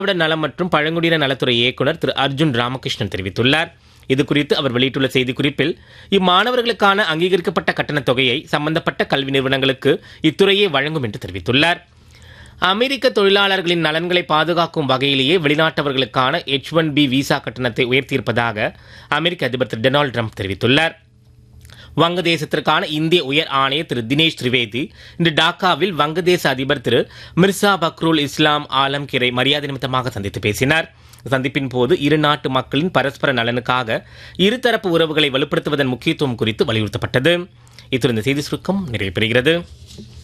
திராவிட நலம் மற்றும் பழங்குடியின நலத்துறை இயக்குனர் திரு அர்ஜுன் ராமகிருஷ்ணன் தெரிவித்துள்ளார் இது குறித்து அவர் வெளியிட்டுள்ள செய்திக்குறிப்பில் இம்மாணவர்களுக்கான அங்கீகரிக்கப்பட்ட கட்டணத் தொகையை சம்பந்தப்பட்ட கல்வி நிறுவனங்களுக்கு இத்துறையே வழங்கும் என்று தெரிவித்துள்ளார் அமெரிக்க தொழிலாளர்களின் நலன்களை பாதுகாக்கும் வகையிலேயே வெளிநாட்டவர்களுக்கான எச் ஒன் பி விசா கட்டணத்தை உயர்த்தியிருப்பதாக அமெரிக்க அதிபர் திரு டொனால்டு ட்ரம்ப் தெரிவித்துள்ளார் வங்கதேசத்திற்கான இந்திய உயர் ஆணையர் திரு தினேஷ் திரிவேதி இன்று டாக்காவில் வங்கதேச அதிபர் திரு மிர்சா பக்ருல் இஸ்லாம் ஆலம்கிரை மரியாதை நிமித்தமாக சந்தித்து பேசினார் சந்திப்பின் போது இரு நாட்டு மக்களின் பரஸ்பர நலனுக்காக இருதரப்பு உறவுகளை வலுப்படுத்துவதன் முக்கியத்துவம் குறித்து வலியுறுத்தப்பட்டது இத்துடன் இந்த செய்தி சுருக்கம் நிறைவு பெறுகிறது